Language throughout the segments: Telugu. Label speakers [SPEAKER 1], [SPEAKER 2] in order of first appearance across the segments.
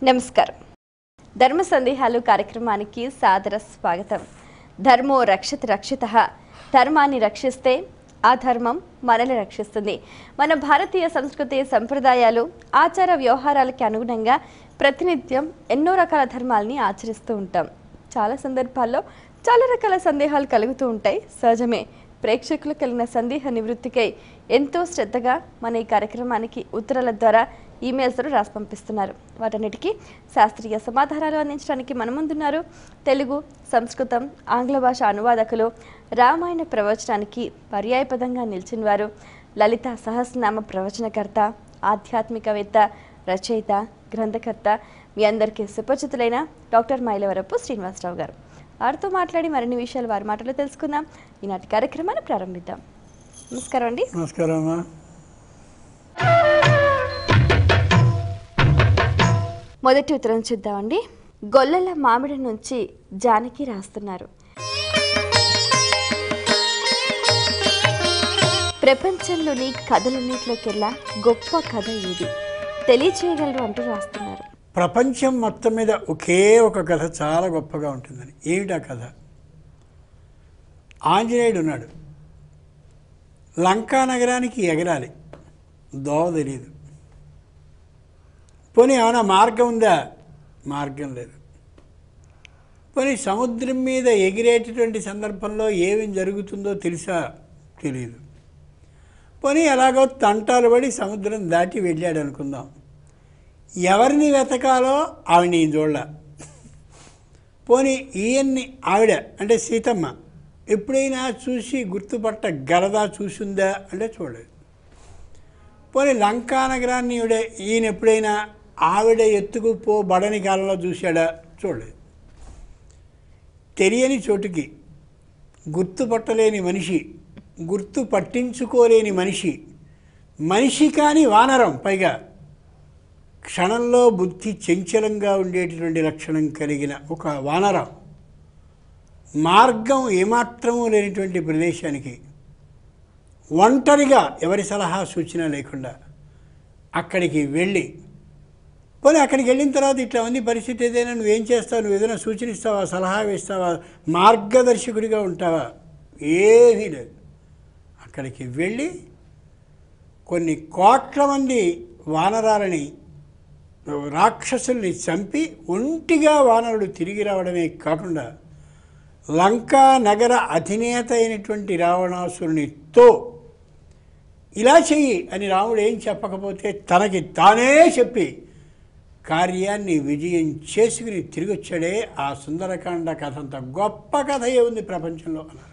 [SPEAKER 1] నమస్కారం ధర్మ సందేహాలు కార్యక్రమానికి సాదర స్వాగతం ధర్మో రక్షత రక్షిత ధర్మాన్ని రక్షిస్తే ఆ ధర్మం మనల్ని రక్షిస్తుంది మన భారతీయ సంస్కృతి సంప్రదాయాలు ఆచార వ్యవహారాలకి అనుగుణంగా ప్రతినిత్యం ఎన్నో రకాల ధర్మాల్ని ఆచరిస్తూ ఉంటాం చాలా సందర్భాల్లో చాలా రకాల సందేహాలు కలుగుతూ ఉంటాయి సహజమే ప్రేక్షకులు కలిగిన సందేహ నివృత్తికై ఎంతో శ్రద్ధగా మన ఈ కార్యక్రమానికి ఉత్తరాల ద్వారా ఈమెయిల్స్ ద్వారా రాసి పంపిస్తున్నారు వాటన్నిటికీ శాస్త్రీయ సమాధానాలు అందించడానికి మన ముందున్నారు తెలుగు సంస్కృతం ఆంగ్ల భాష అనువాదకులు రామాయణ ప్రవచనానికి పర్యాయపదంగా నిలిచిన వారు లలిత సహస్రనామ ప్రవచనకర్త ఆధ్యాత్మికవేత్త రచయిత గ్రంథకర్త మీ అందరికీ సుపరిచితులైన డాక్టర్ మైలవరపు శ్రీనివాసరావు గారు వారితో మాట్లాడి మరిన్ని విషయాలు వారి మాటలో తెలుసుకుందాం ఈనాటి కార్యక్రమాన్ని ప్రారంభిద్దాం నమస్కారం అండి
[SPEAKER 2] నమస్కారం అమ్మా
[SPEAKER 1] మొదటి ఉత్తరం చూద్దామండి గొల్లల మామిడి నుంచి జానకి రాస్తున్నారు ప్రపంచంలోని కథలన్నింటిలోకెల్లా గొప్ప కథ ఇది తెలియచేయగలరు అంటూ రాస్తున్నారు
[SPEAKER 2] ప్రపంచం మొత్తం మీద ఒకే ఒక కథ చాలా గొప్పగా ఉంటుందని ఏమిటా కథ ఆంజనేయుడు ఉన్నాడు లంకా నగరానికి ఎగరాలి దోవ తెలియదు పోనీ ఏమైనా మార్గం ఉందా మార్గం లేదు పోనీ సముద్రం మీద ఎగిరేటటువంటి సందర్భంలో ఏమేం జరుగుతుందో తెలుసా తెలియదు పోనీ ఎలాగో తంటాలు పడి సముద్రం దాటి వెళ్ళాడు అనుకుందాం ఎవరిని వెతకాలో ఆవిడ చూడాల పోనీ ఈయన్ని ఆవిడ అంటే సీతమ్మ ఎప్పుడైనా చూసి గుర్తుపట్ట గలదా చూసిందా అంటే చూడలేదు పోనీ లంకా నగరాన్ని ఈవిడ ఈయన ఎప్పుడైనా ఆవిడ ఎత్తుకుపో బడని కాలంలో చూశాడా చూడలేదు తెలియని చోటుకి గుర్తుపట్టలేని మనిషి గుర్తు పట్టించుకోలేని మనిషి మనిషి కాని వానరం పైగా క్షణంలో బుద్ధి చంచలంగా ఉండేటటువంటి లక్షణం కలిగిన ఒక వానరం మార్గం ఏమాత్రమూ లేనిటువంటి ప్రదేశానికి ఒంటరిగా ఎవరి సలహా సూచన లేకుండా అక్కడికి వెళ్ళి పోనీ అక్కడికి వెళ్ళిన తర్వాత ఇట్లా ఉంది పరిస్థితి ఏదైనా నువ్వేం చేస్తావు నువ్వు ఏదైనా సూచన ఇస్తావా సలహా ఇస్తావా మార్గదర్శకుడిగా ఉంటావా ఏమీ లేదు అక్కడికి వెళ్ళి కొన్ని కోట్ల మంది వానరాలని రాక్షసుల్ని చంపి ఒంటిగా వానరుడు తిరిగి రావడమే కాకుండా లంకా నగర అధినేత అయినటువంటి రావణాసురునితో ఇలా చెయ్యి అని రాముడు ఏం చెప్పకపోతే తనకి తానే చెప్పి కార్యాన్ని విజయం చేసుకుని తిరిగి వచ్చాడే ఆ సుందరకాండ కథ అంత గొప్ప కథ ఉంది ప్రపంచంలో అన్నారు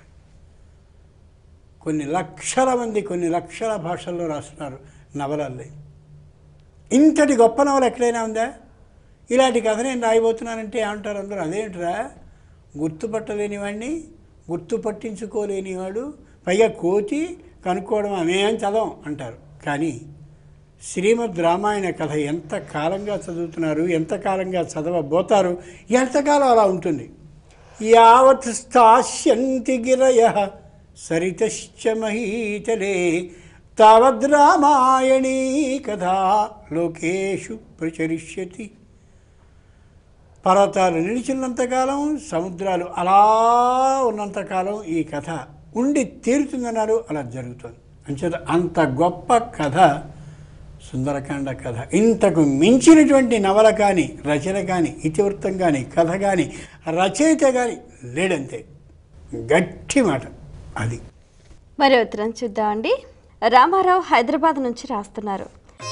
[SPEAKER 2] కొన్ని లక్షల మంది కొన్ని లక్షల భాషల్లో రాస్తున్నారు నవలల్ని ఇంతటి గొప్ప నవల ఎక్కడైనా ఉందా ఇలాంటి కథ నేను రాయబోతున్నానంటే ఏమంటారు అందరూ అదేంటరా గుర్తుపట్టలేని వాడిని గుర్తుపట్టించుకోలేనివాడు పైగా కోతి కనుక్కోవడం అమేం చదవం అంటారు కానీ శ్రీమద్ రామాయణ కథ ఎంత కాలంగా చదువుతున్నారు ఎంత కాలంగా చదవబోతారు ఎంతకాలం అలా ఉంటుంది యావత్ స్థాస్యంతి గిరయ సరితశ్చ మహీతలే తావద్ రామాయణీ కథ లోకేషు ప్రచరిష్యతి పర్వతాలు నిలిచినంతకాలం సముద్రాలు అలా ఉన్నంతకాలం ఈ కథ ఉండి తీరుతుందన్నారు అలా జరుగుతుంది అంచేత అంత గొప్ప కథ సుందరకాండ కథ ఇంతకు మించినటువంటి నవల కానీ రచన కానీ ఇతివృత్తం కానీ కథ కానీ రచయిత కానీ లేడంతే గట్టి మాట అది
[SPEAKER 1] మరి ఉత్తరం చూద్దామండి రామారావు హైదరాబాద్ నుంచి రాస్తున్నారు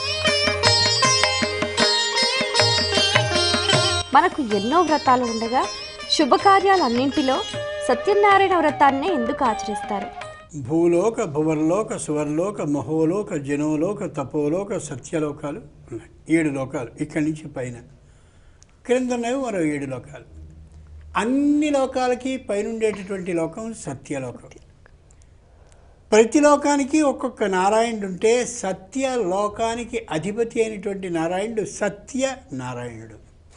[SPEAKER 1] మనకు ఎన్నో వ్రతాలు ఉండగా శుభకార్యాలన్నింటిలో సత్యనారాయణ వ్రతాన్నే ఎందుకు ఆచరిస్తారు
[SPEAKER 2] భూలోక భువర్లోక సువర్లోక మహోలోక జనోలోక తపోలోక సత్యలోకాలు ఉన్నాయి ఏడు లోకాలు ఇక్కడి నుంచి పైన క్రింద ఉన్నవి మరో ఏడు లోకాలు అన్ని లోకాలకి పైన ఉండేటటువంటి లోకం సత్యలోకం ప్రతి లోకానికి ఒక్కొక్క నారాయణుడు ఉంటే సత్య లోకానికి అధిపతి అయినటువంటి నారాయణుడు సత్య నారాయణుడు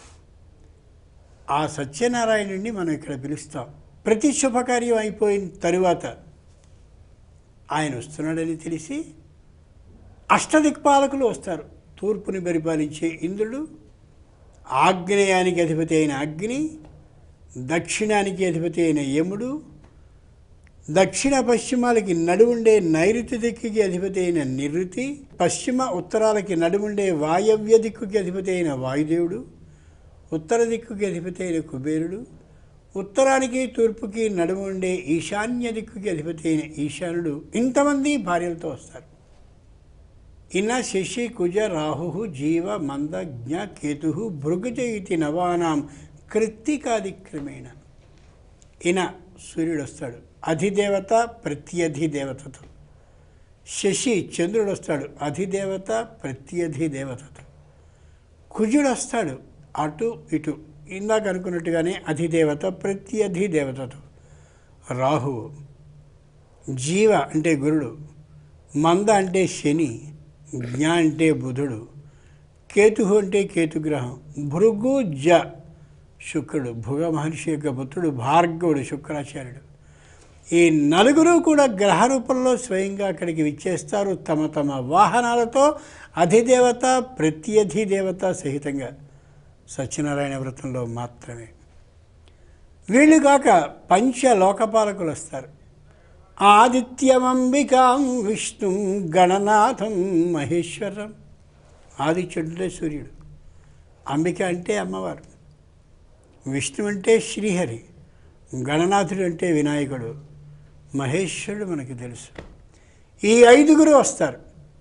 [SPEAKER 2] ఆ సత్యనారాయణుడిని మనం ఇక్కడ పిలుస్తాం ప్రతి శుభకార్యం అయిపోయిన తరువాత ఆయన వస్తున్నాడని తెలిసి అష్టదిక్పాలకులు వస్తారు తూర్పుని పరిపాలించే ఇంద్రుడు ఆగ్నేయానికి అధిపతి అయిన అగ్ని దక్షిణానికి అధిపతి అయిన యముడు దక్షిణ పశ్చిమాలకి నడుముండే నైరుతి దిక్కుకి అధిపతి అయిన నిరుతి పశ్చిమ ఉత్తరాలకి నడుముండే వాయవ్య దిక్కుకి అధిపతి అయిన వాయుదేవుడు ఉత్తర దిక్కుకి అధిపతి అయిన కుబేరుడు ఉత్తరానికి తూర్పుకి నడుముండే ఈశాన్య దిక్కుకి అధిపతి అయిన ఈశానుడు ఇంతమంది భార్యలతో వస్తారు ఇన్న శశి కుజ రాహు జీవ మంద జ్ఞ కేతు భృగుజ ఇతి నవానాం కృత్తికాదిక్రమేణ ఈయన సూర్యుడు వస్తాడు అధిదేవత ప్రత్యధి దేవతతో శశి చంద్రుడు వస్తాడు అధిదేవత ప్రత్యధి దేవతతో కుజుడు వస్తాడు అటు ఇటు ఇందాక అనుకున్నట్టుగానే అధిదేవత ప్రత్యధి దేవతతో రాహువు జీవ అంటే గురుడు మంద అంటే శని జ్ఞ అంటే బుధుడు కేతు అంటే కేతుగ్రహం భృగు జ శుక్రుడు భుగ మహర్షి యొక్క పుత్రుడు భార్గవుడు శుక్రాచార్యుడు ఈ నలుగురు కూడా గ్రహ రూపంలో స్వయంగా అక్కడికి విచ్చేస్తారు తమ తమ వాహనాలతో అధిదేవత ప్రత్యధి దేవత సహితంగా సత్యనారాయణ వ్రతంలో మాత్రమే వీళ్ళు కాక పంచ లోకపాలకులు వస్తారు ఆదిత్యమంబికాం విష్ణు గణనాథం మహేశ్వరం ఆదిత్యుడే సూర్యుడు అంబిక అంటే అమ్మవారు విష్ణు అంటే శ్రీహరి గణనాథుడు అంటే వినాయకుడు మహేశ్వరుడు మనకి తెలుసు ఈ ఐదుగురు వస్తారు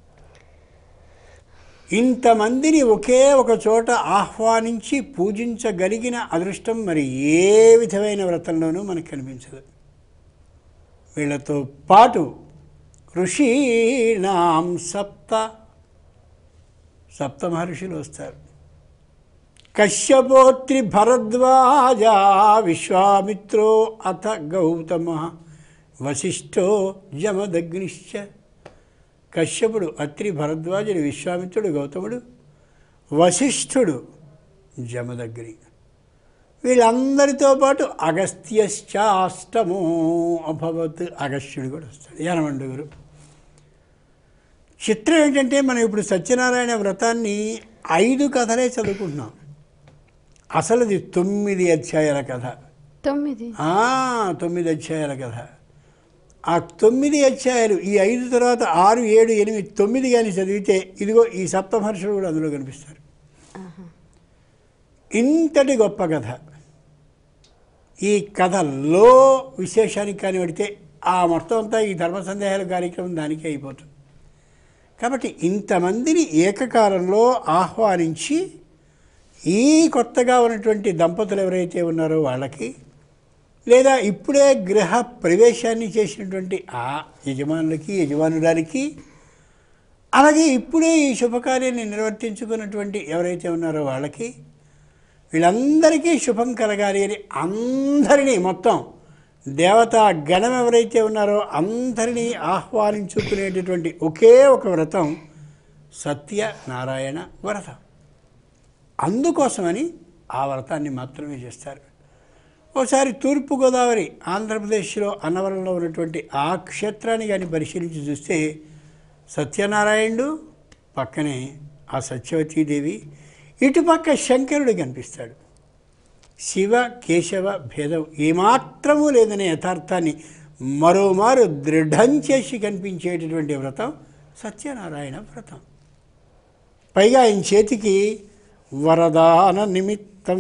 [SPEAKER 2] ఇంతమందిని ఒకే ఒక చోట ఆహ్వానించి పూజించగలిగిన అదృష్టం మరి ఏ విధమైన వ్రతంలోనూ మనకు కనిపించదు వీళ్ళతో పాటు ఋషీణాం సప్త సప్త మహర్షులు వస్తారు కశ్యపోత్రి భరద్వాజ విశ్వామిత్రో అథ గౌతమ వశిష్ఠో జమదగ్నిశ్చ కశ్యపుడు అత్రి భరద్వాజుడు విశ్వామిత్రుడు గౌతముడు వశిష్ఠుడు జమదగ్ని వీళ్ళందరితో పాటు అగస్త్యశ్చాష్టమో అభవత్ అగస్త్యుడు కూడా వస్తాడు యనమండుగురు చిత్రం ఏంటంటే మనం ఇప్పుడు సత్యనారాయణ వ్రతాన్ని ఐదు కథలే చదువుకుంటున్నాం అసలుది తొమ్మిది అధ్యాయాల కథ
[SPEAKER 1] తొమ్మిది
[SPEAKER 2] ఆ, తొమ్మిది అధ్యాయాల కథ ఆ తొమ్మిది అధ్యాయాలు ఈ ఐదు తర్వాత ఆరు ఏడు ఎనిమిది తొమ్మిది కానీ చదివితే ఇదిగో ఈ సప్తమహర్షులు కూడా అందులో కనిపిస్తారు ఇంతటి గొప్ప కథ ఈ కథలో విశేషానికి కానీ పడితే ఆ మొత్తం అంతా ఈ ధర్మ సందేహాల కార్యక్రమం దానికే అయిపోతుంది కాబట్టి ఇంతమందిని ఏకకాలంలో ఆహ్వానించి ఈ కొత్తగా ఉన్నటువంటి దంపతులు ఎవరైతే ఉన్నారో వాళ్ళకి లేదా ఇప్పుడే గృహ ప్రవేశాన్ని చేసినటువంటి ఆ యజమానులకి యజమానురాలికి అలాగే ఇప్పుడే ఈ శుభకార్యాన్ని నిర్వర్తించుకున్నటువంటి ఎవరైతే ఉన్నారో వాళ్ళకి వీళ్ళందరికీ శుభం కలగాలి అని అందరినీ మొత్తం దేవతా గణం ఎవరైతే ఉన్నారో అందరినీ ఆహ్వానించుకునేటటువంటి ఒకే ఒక వ్రతం సత్యనారాయణ వ్రతం అందుకోసమని ఆ వ్రతాన్ని మాత్రమే చేస్తారు ఒకసారి తూర్పుగోదావరి ఆంధ్రప్రదేశ్లో అన్నవరంలో ఉన్నటువంటి ఆ క్షేత్రాన్ని కానీ పరిశీలించి చూస్తే సత్యనారాయణుడు పక్కనే ఆ సత్యవతీదేవి ఇటుపక్క శంకరుడు కనిపిస్తాడు శివ కేశవ భేదం ఏమాత్రమూ లేదనే యథార్థాన్ని మరోమారు దృఢం చేసి కనిపించేటటువంటి వ్రతం సత్యనారాయణ వ్రతం పైగా ఆయన చేతికి వరదాన నిమిత్తం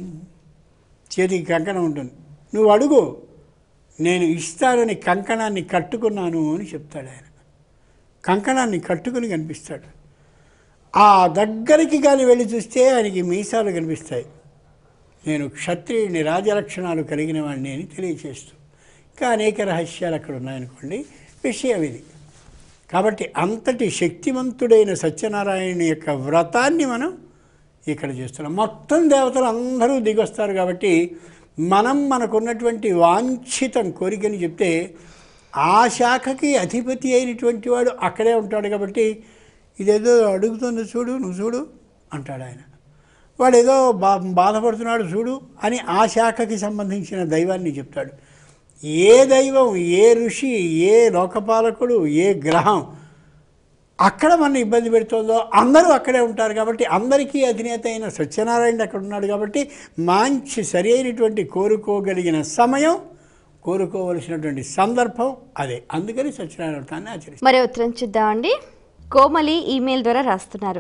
[SPEAKER 2] చేతికి కంకణం ఉంటుంది నువ్వు అడుగు నేను ఇస్తానని కంకణాన్ని కట్టుకున్నాను అని చెప్తాడు ఆయన కంకణాన్ని కట్టుకుని కనిపిస్తాడు ఆ దగ్గరికి కానీ వెళ్ళి చూస్తే ఆయనకి మీసాలు కనిపిస్తాయి నేను క్షత్రియుని రాజలక్షణాలు కలిగిన వాడిని అని తెలియచేస్తూ ఇంకా అనేక రహస్యాలు అక్కడ ఉన్నాయనుకోండి విషయం ఇది కాబట్టి అంతటి శక్తివంతుడైన సత్యనారాయణ యొక్క వ్రతాన్ని మనం ఇక్కడ చేస్తున్నాం మొత్తం దేవతలు అందరూ దిగొస్తారు కాబట్టి మనం మనకున్నటువంటి వాంఛితం కోరికని చెప్తే ఆ శాఖకి అధిపతి అయినటువంటి వాడు అక్కడే ఉంటాడు కాబట్టి ఇదేదో అడుగుతుంది చూడు నువ్వు చూడు అంటాడు ఆయన వాడు ఏదో బా బాధపడుతున్నాడు చూడు అని ఆ శాఖకి సంబంధించిన దైవాన్ని చెప్తాడు ఏ దైవం ఏ ఋషి ఏ లోకపాలకుడు ఏ గ్రహం అక్కడ మన ఇబ్బంది పెడుతుందో అందరూ అక్కడే ఉంటారు కాబట్టి అందరికీ అధినేత అయిన సత్యనారాయణ అక్కడ ఉన్నాడు కాబట్టి మంచి సరి అయినటువంటి కోరుకోగలిగిన సమయం కోరుకోవలసినటువంటి సందర్భం అదే అందుకని సత్యనారాయణ వ్రతాన్ని ఆచరిస్తారు
[SPEAKER 1] మరి ఉత్తరం చూద్దామండి కోమలి ఈమెయిల్ ద్వారా రాస్తున్నారు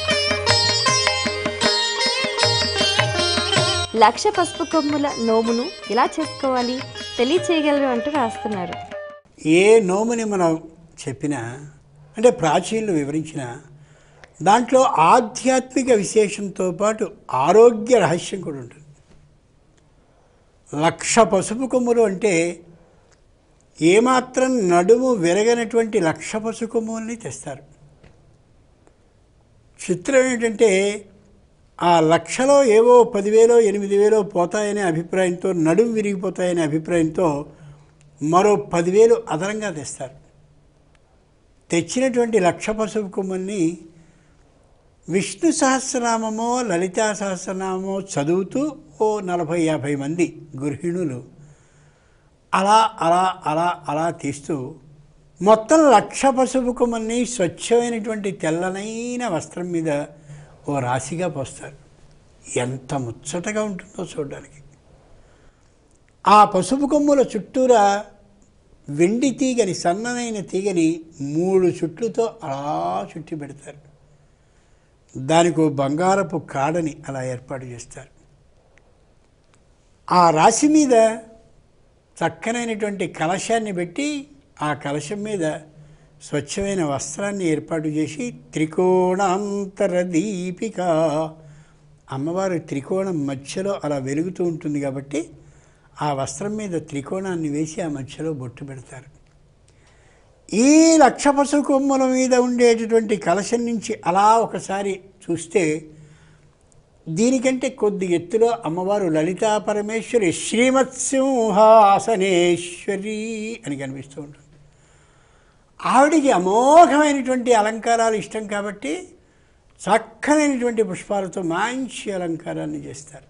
[SPEAKER 1] లక్ష పసుపు కొమ్ముల నోమును ఎలా చేసుకోవాలి తెలియచేయగలరు అంటూ రాస్తున్నారు
[SPEAKER 2] ఏ నోముని మనం చెప్పినా అంటే ప్రాచీనులు వివరించిన దాంట్లో ఆధ్యాత్మిక విశేషంతో పాటు ఆరోగ్య రహస్యం కూడా ఉంటుంది లక్ష పసుపు కొమ్ములు అంటే ఏమాత్రం నడుము విరగనటువంటి లక్ష పసుపు కొమ్ముల్ని తెస్తారు చిత్రం ఏంటంటే ఆ లక్షలో ఏవో పదివేలో ఎనిమిది వేలో పోతాయనే అభిప్రాయంతో నడుము విరిగిపోతాయనే అభిప్రాయంతో మరో పదివేలు అదనంగా తెస్తారు తెచ్చినటువంటి లక్ష పసుపు కొమ్మల్ని విష్ణు సహస్రనామమో లలితా సహస్రనామమో చదువుతూ ఓ నలభై యాభై మంది గృహిణులు అలా అలా అలా అలా తీస్తూ మొత్తం లక్ష పసుపు కొమ్మల్ని స్వచ్ఛమైనటువంటి తెల్లనైన వస్త్రం మీద ఓ రాశిగా పోస్తారు ఎంత ముచ్చటగా ఉంటుందో చూడడానికి ఆ పసుపు కొమ్ముల చుట్టూరా వెండి తీగని సన్ననైన తీగని మూడు చుట్లుతో అలా చుట్టి పెడతారు దానికి ఓ బంగారపు కాడని అలా ఏర్పాటు చేస్తారు ఆ రాశి మీద చక్కనైనటువంటి కలశాన్ని పెట్టి ఆ కలశం మీద స్వచ్ఛమైన వస్త్రాన్ని ఏర్పాటు చేసి త్రికోణాంతర దీపిక అమ్మవారు త్రికోణం మధ్యలో అలా వెలుగుతూ ఉంటుంది కాబట్టి ఆ వస్త్రం మీద త్రికోణాన్ని వేసి ఆ మధ్యలో బొట్టు పెడతారు ఈ లక్ష పశు కొమ్మల మీద ఉండేటటువంటి కలశం నుంచి అలా ఒకసారి చూస్తే దీనికంటే కొద్ది ఎత్తులో అమ్మవారు లలితా పరమేశ్వరి శ్రీమత్ సింహాసనేశ్వరి అని కనిపిస్తూ ఉంటుంది ఆవిడికి అమోఘమైనటువంటి అలంకారాలు ఇష్టం కాబట్టి చక్కనైనటువంటి పుష్పాలతో మంచి అలంకారాన్ని చేస్తారు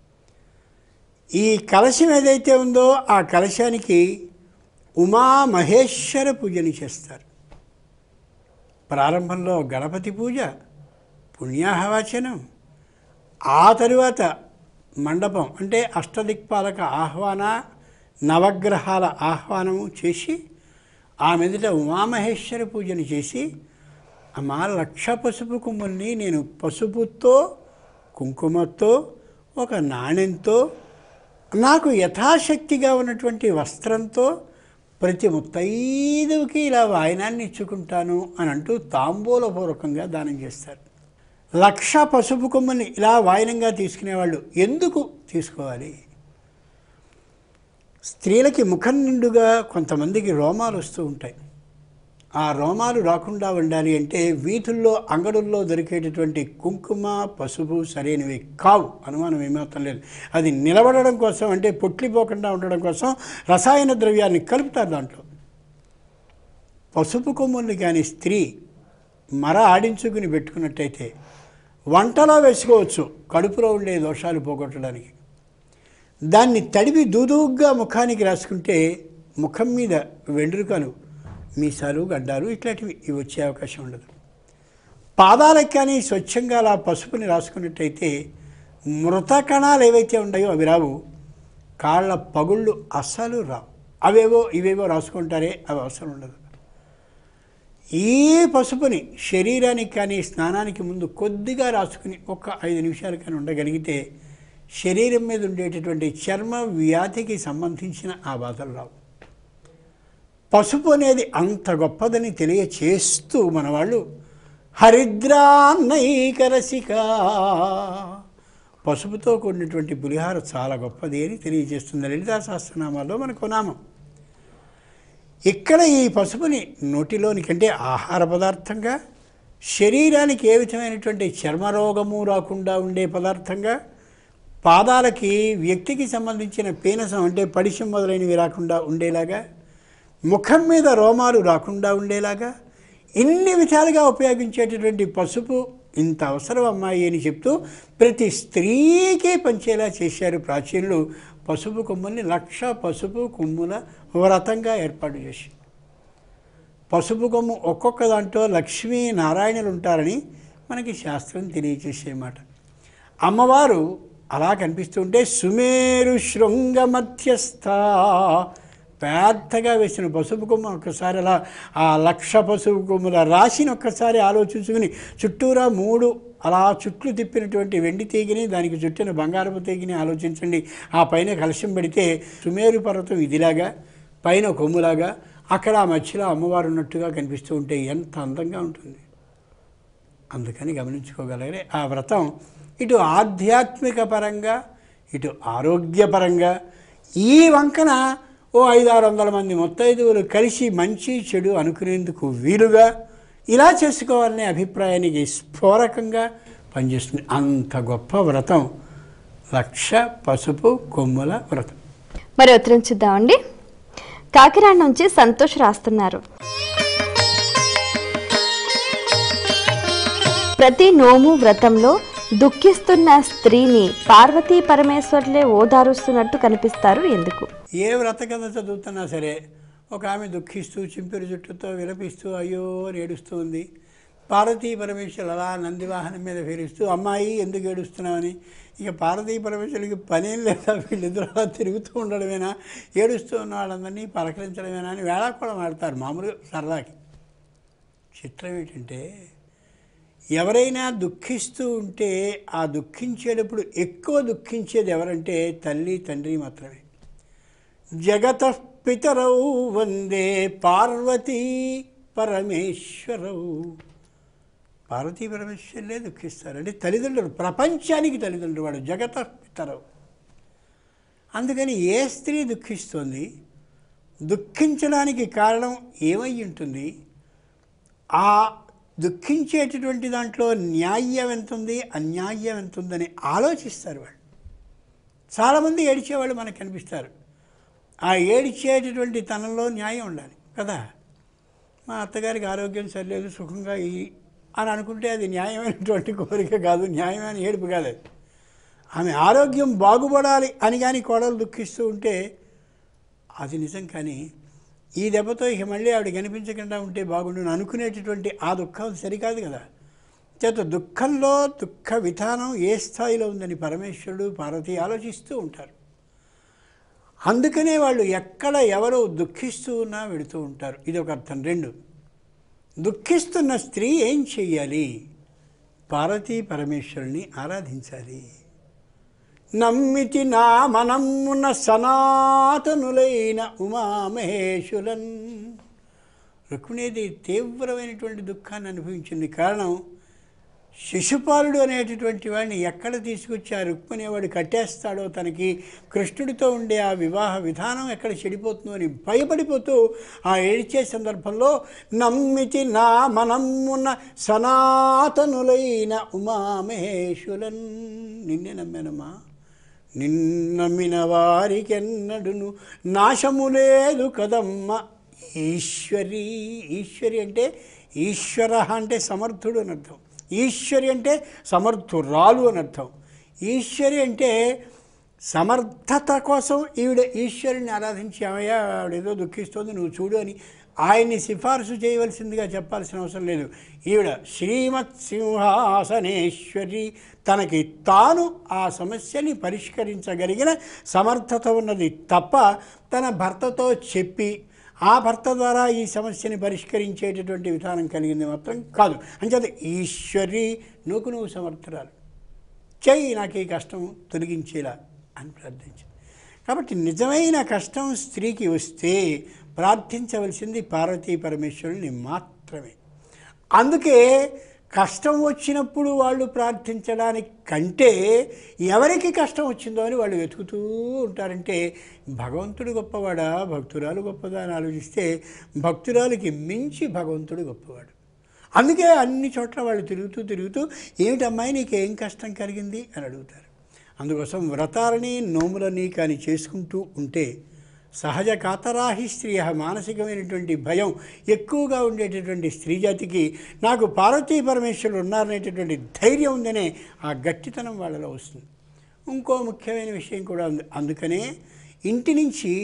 [SPEAKER 2] ఈ కలశం ఏదైతే ఉందో ఆ కలశానికి ఉమా మహేశ్వర పూజని చేస్తారు ప్రారంభంలో గణపతి పూజ పుణ్యాహవాచనం ఆ తరువాత మండపం అంటే అష్టదిక్పాలక ఆహ్వాన నవగ్రహాల ఆహ్వానము చేసి ఆ మీదట ఉమామహేశ్వర పూజను చేసి అమ్మా లక్ష పసుపు కొమ్ముల్ని నేను పసుపుతో కుంకుమతో ఒక నాణ్యంతో నాకు యథాశక్తిగా ఉన్నటువంటి వస్త్రంతో ప్రతి ముత్తైదువుకి ఇలా వాయనాన్ని ఇచ్చుకుంటాను అని అంటూ తాంబూలపూర్వకంగా దానం చేస్తారు లక్ష పసుపు కొమ్మల్ని ఇలా వాయనంగా తీసుకునేవాళ్ళు ఎందుకు తీసుకోవాలి స్త్రీలకి ముఖం నిండుగా కొంతమందికి రోమాలు వస్తూ ఉంటాయి ఆ రోమాలు రాకుండా ఉండాలి అంటే వీధుల్లో అంగడుల్లో దొరికేటటువంటి కుంకుమ పసుపు సరైనవి కావు అనుమానం ఏమాత్రం లేదు అది నిలబడడం కోసం అంటే పొట్లిపోకుండా ఉండడం కోసం రసాయన ద్రవ్యాన్ని కలుపుతారు దాంట్లో పసుపు కొమ్ముల్ని కానీ స్త్రీ మర ఆడించుకుని పెట్టుకున్నట్టయితే వంటలో వేసుకోవచ్చు కడుపులో ఉండే దోషాలు పోగొట్టడానికి దాన్ని తడిపి దూదుగ్గా ముఖానికి రాసుకుంటే ముఖం మీద వెండ్రుకలు మీసాలు గడ్డాలు ఇట్లాంటివి ఇవి వచ్చే అవకాశం ఉండదు పాదాలకు కానీ స్వచ్ఛంగా అలా పసుపుని రాసుకున్నట్టయితే మృత కణాలు ఏవైతే ఉన్నాయో అవి రావు కాళ్ళ పగుళ్ళు అస్సలు రావు అవేవో ఇవేవో రాసుకుంటారే అవి అవసరం ఉండదు ఈ పసుపుని శరీరానికి కానీ స్నానానికి ముందు కొద్దిగా రాసుకుని ఒక ఐదు నిమిషాలు కానీ ఉండగలిగితే శరీరం మీద ఉండేటటువంటి చర్మ వ్యాధికి సంబంధించిన ఆ బాధలు రావు పసుపు అనేది అంత గొప్పదని తెలియచేస్తూ మన వాళ్ళు హరిద్రాన్నైకరసిక పసుపుతో కూడినటువంటి పులిహార చాలా గొప్పది అని తెలియజేస్తుంది లలితా సహస్రనామాల్లో మనకు నామం ఇక్కడ ఈ పసుపుని నోటిలోనికి అంటే ఆహార పదార్థంగా శరీరానికి ఏ విధమైనటువంటి చర్మరోగము రాకుండా ఉండే పదార్థంగా పాదాలకి వ్యక్తికి సంబంధించిన పీనసం అంటే పడిశం మొదలైనవి రాకుండా ఉండేలాగా ముఖం మీద రోమాలు రాకుండా ఉండేలాగా ఇన్ని విధాలుగా ఉపయోగించేటటువంటి పసుపు ఇంత అవసరం అమ్మాయి అని చెప్తూ ప్రతి స్త్రీకే పంచేలా చేశారు ప్రాచీనులు పసుపు కొమ్ముల్ని లక్ష పసుపు కొమ్ముల వ్రతంగా ఏర్పాటు చేసి పసుపు కొమ్ము ఒక్కొక్క దాంట్లో లక్ష్మీ నారాయణులు ఉంటారని మనకి శాస్త్రం తెలియచేసేమాట అమ్మవారు అలా కనిపిస్తుంటే సుమేరు శృంగ మధ్యస్థ పెద్దగా వేసిన పసుపు కొమ్మ ఒక్కసారి అలా ఆ లక్ష పసుపు కొమ్ముల రాశిని ఒక్కసారి ఆలోచించుకుని చుట్టూరా మూడు అలా చుట్లు తిప్పినటువంటి వెండి తీగిని దానికి చుట్టిన బంగారపు తీగిని ఆలోచించండి ఆ పైన కలశం పెడితే సుమేరు పర్వతం ఇదిలాగా పైన కొమ్ములాగా అక్కడ ఆ మధ్యలో అమ్మవారు ఉన్నట్టుగా కనిపిస్తూ ఉంటే ఎంత అందంగా ఉంటుంది అందుకని గమనించుకోగలరే ఆ వ్రతం ఇటు ఆధ్యాత్మిక పరంగా ఇటు ఆరోగ్యపరంగా ఈ వంకన ఓ ఐదారు వందల మంది ముత్తైదువులు కలిసి మంచి చెడు అనుకునేందుకు వీలుగా ఇలా చేసుకోవాలనే అభిప్రాయానికి స్ఫోరకంగా పనిచేస్తుంది అంత గొప్ప వ్రతం లక్ష పసుపు కొమ్ముల వ్రతం
[SPEAKER 1] మరి ఉత్తరం చూద్దామండి కాకినాడ నుంచి సంతోష్ రాస్తున్నారు ప్రతి నోము వ్రతంలో దుఃఖిస్తున్న స్త్రీని పార్వతీ పరమేశ్వర్లే ఓదారుస్తున్నట్టు కనిపిస్తారు ఎందుకు
[SPEAKER 2] ఏ వ్రత కథ చదువుతున్నా సరే ఒక ఆమె దుఃఖిస్తూ చింపిరి జుట్టుతో విలపిస్తూ అయ్యో అని ఏడుస్తూ ఉంది పార్వతీ పరమేశ్వరులు అలా నందివాహనం మీద ఫేరిస్తూ అమ్మాయి ఎందుకు ఏడుస్తున్నామని ఇక పార్వతీ పరమేశ్వరులకి పనేం లేదా వీళ్ళిద్దరు అలా తిరుగుతూ ఉండడమేనా ఏడుస్తూ ఉన్న వాళ్ళందరినీ పలకరించడమేనా అని వేళాకోళం ఆడతారు మామూలుగా సరదాకి చిత్రం ఏంటంటే ఎవరైనా దుఃఖిస్తూ ఉంటే ఆ దుఃఖించేటప్పుడు ఎక్కువ దుఃఖించేది ఎవరంటే తల్లి తండ్రి మాత్రమే జగత పితరౌ వందే పార్వతీ పరమేశ్వరౌ పార్వతీ పరమేశ్వరులే దుఃఖిస్తారు అంటే తల్లిదండ్రులు ప్రపంచానికి తల్లిదండ్రులు వాడు జగత పితరవు అందుకని ఏ స్త్రీ దుఃఖిస్తుంది దుఃఖించడానికి కారణం ఏమై ఉంటుంది ఆ దుఃఖించేటటువంటి దాంట్లో న్యాయం ఎంత ఉంది అన్యాయం ఎంత ఉందని ఆలోచిస్తారు వాళ్ళు చాలామంది ఏడిచేవాళ్ళు మనకు కనిపిస్తారు ఆ ఏడిచేటటువంటి తనంలో న్యాయం ఉండాలి కదా మా అత్తగారికి ఆరోగ్యం సరిలేదు సుఖంగా ఈ అని అనుకుంటే అది న్యాయమైనటువంటి కోరిక కాదు న్యాయమైన ఏడుపు కాదు అది ఆమె ఆరోగ్యం బాగుపడాలి అని కానీ కోడలు దుఃఖిస్తూ ఉంటే అది నిజం కానీ ఈ దెబ్బతో ఇక మళ్ళీ ఆవిడ కనిపించకుండా ఉంటే బాగుండు అనుకునేటటువంటి ఆ దుఃఖం సరికాదు కదా చేత దుఃఖంలో దుఃఖ విధానం ఏ స్థాయిలో ఉందని పరమేశ్వరుడు పార్వతి ఆలోచిస్తూ ఉంటారు అందుకనే వాళ్ళు ఎక్కడ ఎవరు దుఃఖిస్తూ ఉన్నా వెళుతూ ఉంటారు ఇది ఒక అర్థం రెండు దుఃఖిస్తున్న స్త్రీ ఏం చెయ్యాలి పార్వతీ పరమేశ్వరుని ఆరాధించాలి నమ్మితి నా మనమ్మున సనాతనులైన ఉమామహేశులన్ రుక్మిణీది తీవ్రమైనటువంటి దుఃఖాన్ని అనుభవించింది కారణం శిశుపాలుడు అనేటటువంటి వాడిని ఎక్కడ తీసుకొచ్చి ఆ రుక్మిణి వాడు కట్టేస్తాడో తనకి కృష్ణుడితో ఉండే ఆ వివాహ విధానం ఎక్కడ చెడిపోతుందో అని భయపడిపోతూ ఆ ఏడ్చే సందర్భంలో నమ్మితి నా మనమ్మున సనాతనులైన ఉమామహేశులన్ నిన్నే నమ్మానమ్మా నిన్నమ్మిన వారికెన్నడును నాశము లేదు కదమ్మ ఈశ్వరి ఈశ్వరి అంటే ఈశ్వర అంటే సమర్థుడు అని అర్థం ఈశ్వరి అంటే సమర్థురాలు అని అర్థం ఈశ్వరి అంటే సమర్థత కోసం ఈవిడ ఈశ్వరుని ఆరాధించి ఆమెయా ఆవిడేదో దుఃఖిస్తోంది నువ్వు చూడు అని ఆయన్ని సిఫార్సు చేయవలసిందిగా చెప్పాల్సిన అవసరం లేదు ఈవిడ శ్రీమత్ సింహాసనేశ్వరి తనకి తాను ఆ సమస్యని పరిష్కరించగలిగిన సమర్థత ఉన్నది తప్ప తన భర్తతో చెప్పి ఆ భర్త ద్వారా ఈ సమస్యని పరిష్కరించేటటువంటి విధానం కలిగింది మాత్రం కాదు అంచేత ఈశ్వరి నువ్వు నువ్వు సమర్థురాలు చెయ్యి నాకు ఈ కష్టం తొలగించేలా అని ప్రార్థించింది కాబట్టి నిజమైన కష్టం స్త్రీకి వస్తే ప్రార్థించవలసింది పార్వతీ పరమేశ్వరుని మాత్రమే అందుకే కష్టం వచ్చినప్పుడు వాళ్ళు ప్రార్థించడానికి కంటే ఎవరికి కష్టం వచ్చిందో అని వాళ్ళు వెతుకుతూ ఉంటారంటే భగవంతుడు గొప్పవాడా భక్తురాలు గొప్పదా అని ఆలోచిస్తే భక్తురాలకి మించి భగవంతుడు గొప్పవాడు అందుకే అన్ని చోట్ల వాళ్ళు తిరుగుతూ తిరుగుతూ ఏమిటమ్మాయి నీకు ఏం కష్టం కలిగింది అని అడుగుతారు అందుకోసం వ్రతాలని నోములని కానీ చేసుకుంటూ ఉంటే సహజ కాతరాహి స్త్రీ మానసికమైనటువంటి భయం ఎక్కువగా ఉండేటటువంటి స్త్రీ జాతికి నాకు పార్వతీ పరమేశ్వరులు ఉన్నారనేటటువంటి ధైర్యం ఉందనే ఆ గట్టితనం వాళ్ళలో వస్తుంది ఇంకో ముఖ్యమైన విషయం కూడా ఉంది అందుకనే ఇంటి నుంచి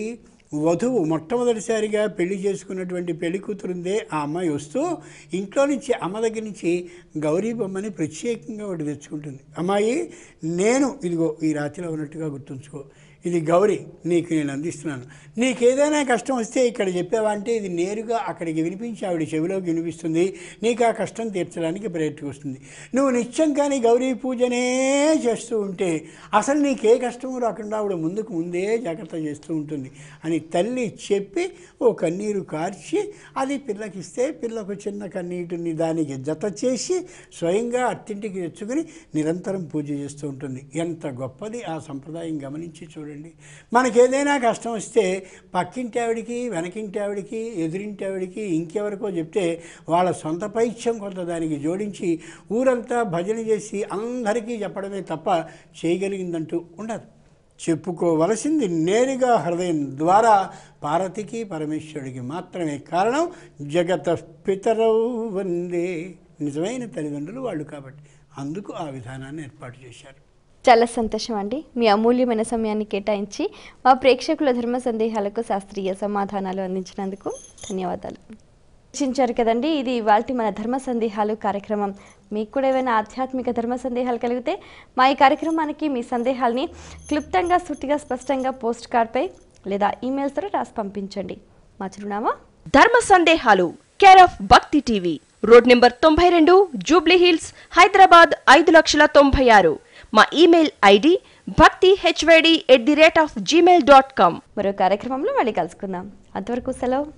[SPEAKER 2] వధువు మొట్టమొదటిసారిగా పెళ్లి చేసుకున్నటువంటి పెళ్లి కూతురుందే ఆ అమ్మాయి వస్తూ ఇంట్లో నుంచి అమ్మ దగ్గర నుంచి గౌరీ బొమ్మని ప్రత్యేకంగా ఒకటి తెచ్చుకుంటుంది అమ్మాయి నేను ఇదిగో ఈ రాత్రిలో ఉన్నట్టుగా గుర్తుంచుకో ఇది గౌరీ నీకు నేను అందిస్తున్నాను నీకు ఏదైనా కష్టం వస్తే ఇక్కడ చెప్పావా అంటే ఇది నేరుగా అక్కడికి వినిపించి ఆవిడ చెవిలోకి వినిపిస్తుంది నీకు ఆ కష్టం తీర్చడానికి ప్రయత్నం వస్తుంది నువ్వు నిత్యం కానీ గౌరీ పూజనే చేస్తూ ఉంటే అసలు నీకే కష్టం రాకుండా ఆవిడ ముందుకు ముందే జాగ్రత్త చేస్తూ ఉంటుంది అని తల్లి చెప్పి ఓ కన్నీరు కార్చి అది పిల్లకిస్తే పిల్లకు చిన్న కన్నీటిని దానికి జత చేసి స్వయంగా అత్తింటికి తెచ్చుకుని నిరంతరం పూజ చేస్తూ ఉంటుంది ఎంత గొప్పది ఆ సంప్రదాయం గమనించి చూడండి మనకి ఏదైనా కష్టం వస్తే పక్కింటి ఆవిడికి వెనకింటి ఆవిడికి ఎదురింటి ఆవిడికి ఇంకెవరికో చెప్తే వాళ్ళ సొంత పైత్యం కొంత దానికి జోడించి ఊరంతా భజన చేసి అందరికీ చెప్పడమే తప్ప చేయగలిగిందంటూ ఉండదు చెప్పుకోవలసింది నేరుగా హృదయం ద్వారా పార్వతికి పరమేశ్వరుడికి మాత్రమే కారణం జగత పితరౌ వందే నిజమైన తల్లిదండ్రులు వాళ్ళు కాబట్టి అందుకు ఆ విధానాన్ని ఏర్పాటు చేశారు
[SPEAKER 1] చాలా సంతోషం అండి మీ అమూల్యమైన సమయాన్ని కేటాయించి మా ప్రేక్షకుల ధర్మ సందేహాలకు శాస్త్రీయ సమాధానాలు అందించినందుకు ధన్యవాదాలు చర్చించారు కదండి ఇది ఇవాళ మన ధర్మ సందేహాలు కార్యక్రమం మీకు కూడా ఏమైనా ఆధ్యాత్మిక ధర్మ సందేహాలు కలిగితే మా ఈ కార్యక్రమానికి మీ సందేహాల్ని క్లుప్తంగా సూటిగా స్పష్టంగా పోస్ట్ కార్డ్పై లేదా ఈమెయిల్స్ ద్వారా రాసి పంపించండి మా చిరునామా
[SPEAKER 3] ధర్మ సందేహాలు care of Bhakti TV road number తొంభై రెండు జూబ్లీ హిల్స్ హైదరాబాద్ ఐదు లక్షల తొంభై ఆరు మా email ID Bhakti HYD at the rate of Gmail dot com
[SPEAKER 1] మరో కార్యక్రమంలో మళ్ళీ కలుసుకుందాం అంతవరకు సెలవు